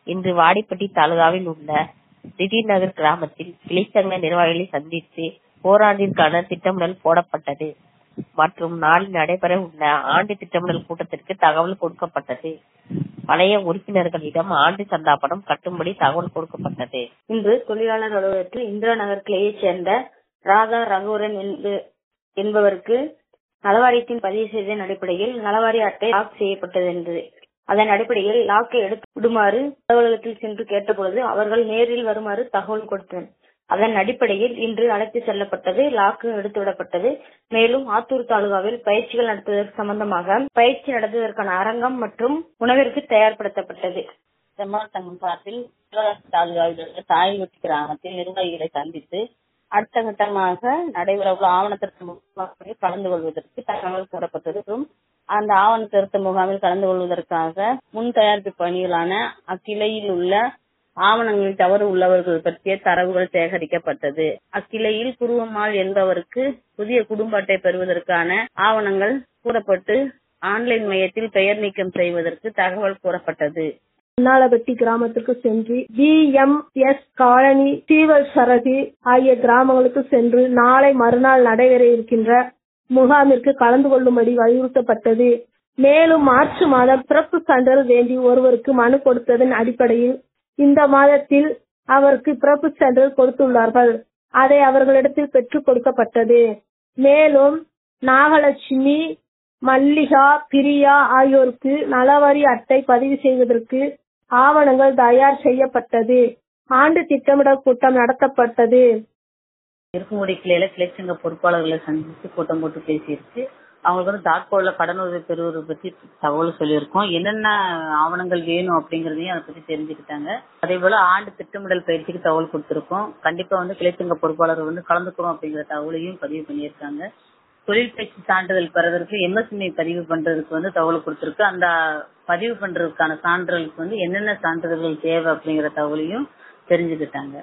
இன்று வாடிப்பட்டி தாலுகாவில் உள்ள திடீர் நகர் கிராமத்தில் கிளைச்சங்க நிர்வாகிகளை சந்தித்து ஓராண்டிற்கான திட்டமிடல் போடப்பட்டது மற்றும் நாளில் நடைபெற உள்ள ஆண்டு திட்டமிடல் கூட்டத்திற்கு தகவல் கொடுக்கப்பட்டது பழைய உறுப்பினர்களிடம் ஆண்டு சந்தா பணம் கட்டும்படி தகவல் கொடுக்கப்பட்டது இன்று தொழிலாளர் அலுவலகத்தில் இந்திரா நகர் கிளையைச் சேர்ந்த ராதா ரகுவரன் என்ப- என்பவருக்கு நலவாரியத்தின் பதிவு செய்ததன் அடிப்படையில் நலவாரிய அட்டை லாக் செய்யப்பட்டது என்றது அதன் அடிப்படையில் லாக்கை எடுத்து விடுமாறு அலுவலகத்தில் சென்று கேட்டபொழுது அவர்கள் நேரில் வருமாறு தகவல் கொடுத்தனர் அதன் அடிப்படையில் இன்று அழைத்து செல்லப்பட்டது லாக்கு எடுத்து விடப்பட்டது மேலும் ஆத்தூர் தாலுகாவில் பயிற்சிகள் நடத்துவதற்கு சம்பந்தமாக பயிற்சி நடத்துவதற்கான அரங்கம் மற்றும் உணவிற்கு தயார்படுத்தப்பட்டது செம்மாள் சங்கம் சார்பில் சிவகாசி தாலுகாவில் உள்ள தாய்வெட்டி கிராமத்தில் நிர்வாகிகளை சந்தித்து அடுத்த கட்டமாக நடைபெறவுள்ள ஆவண திருத்த முகாமில் கலந்து கொள்வதற்கு தகவல் கூறப்பட்டது மற்றும் அந்த ஆவண திருத்த முகாமில் கலந்து கொள்வதற்காக முன் தயாரிப்பு பணிகளான அக்கிளையில் உள்ள ஆவணங்களில் தவறு உள்ளவர்கள் பற்றிய தரவுகள் சேகரிக்கப்பட்டது அக்கிளையில் குருவம்மாள் என்பவருக்கு புதிய குடும்ப அட்டை பெறுவதற்கான ஆவணங்கள் கூறப்பட்டு ஆன்லைன் மையத்தில் பெயர் நீக்கம் செய்வதற்கு தகவல் கூறப்பட்டது அன்னாளபட்டி கிராமத்திற்கு சென்று P M S colony Seeval Saragu ஆகிய கிராமங்களுக்கு சென்று நாளை மறுநாள் நடைபெற இருக்கின்ற முகாமிற்கு கலந்து கொள்ளும்படி வலியுறுத்தப்பட்டது மேலும் மார்ச் மாதம் பிறப்பு சான்றிதழ் வேண்டி ஒருவருக்கு மனு கொடுத்ததன் அடிப்படையில் இந்த மாதத்தில் அவருக்கு பிறப்பு சான்றிதழ் கொடுத்துள்ளார்கள் அதை அவர்களிடத்தில் பெற்றுக் கொடுக்கப்பட்டது மேலும் நாகலட்சுமி மல்லிகா பிரியா ஆகியோருக்கு நலவரி அட்டை பதிவு செய்வதற்கு ஆவணங்கள் தயார் செய்யப்பட்டது ஆண்டு திட்டமிடல் கூட்டம் நடத்தப்பட்டது இருக்குமுடி கிளையில கிளைச்சங்க பொறுப்பாளர்களை சந்தித்து கூட்டம் போட்டு பேசியிருக்கு அவங்களுக்கு வந்து தாட்கோல கடன் உதவி பெறுவது பத்தி தகவல் சொல்லியிருக்கோம் என்னென்ன ஆவணங்கள் வேணும் அப்படிங்கறதையும் அதை பத்தி தெரிஞ்சுக்கிட்டாங்க அதே போல ஆண்டு திட்டமிடல் பயிற்சிக்கு தகவல் கொடுத்திருக்கோம் கண்டிப்பா வந்து கிளைச்சங்க பொறுப்பாளர்கள் வந்து கலந்துக்கிறோம் அப்படிங்கிற தகவலையும் பதிவு பண்ணியிருக்காங்க தொழில் பயிற்சி சான்றிதழ் பெறதற்கு எம்எஸ்எம்ஐ பதிவு பண்றதுக்கு வந்து தகவல் கொடுத்திருக்கு அந்த பதிவு பண்றதுக்கான சான்றிதழுக்கு வந்து என்னென்ன சான்றிதழ்கள் தேவை அப்படிங்கிற தகவலையும் தெரிஞ்சுக்கிட்டாங்க